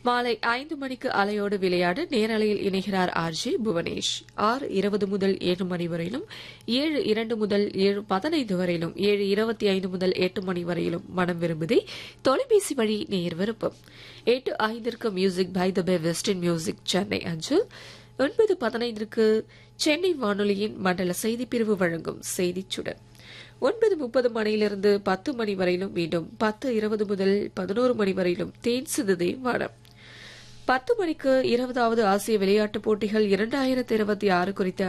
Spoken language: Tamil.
மாலை ஐந்து மணிக்கு அலையோடு விளையாட நேரலையில் இணைகிறார் ஆர்ஜே புவனேஷ் ஆறு இருபது முதல் ஏழு மணி வரையிலும் ஏழு இரண்டு முதல் ஏழு பதினைந்து வரையிலும் ஏழு இருபத்தி ஐந்து முதல் எட்டு மணி வரையிலும் மனம் விரும்புதே தொலைபேசி வழி நேர் விருப்பம் எட்டு ஐந்திற்கு music by the bay western music Chennai அஞ்சு ஒன்பது பதினைந்திற்கு சென்னை வானொலியின் மண்டல செய்திப்பிரிவு வழங்கும் செய்திச் சுடர் ஒன்பது முப்பது மணியிலிருந்து பத்து மணி வரையிலும் மீண்டும் பத்து இருபது முதல் பதினோரு மணி வரையிலும் தேன் சிந்துதே வானம் பத்து மணிக்கு இருபதாவது ஆசிய விளையாட்டுப் போட்டிகள் இரண்டாயிரத்தி இருபத்தி ஆறு குறித்த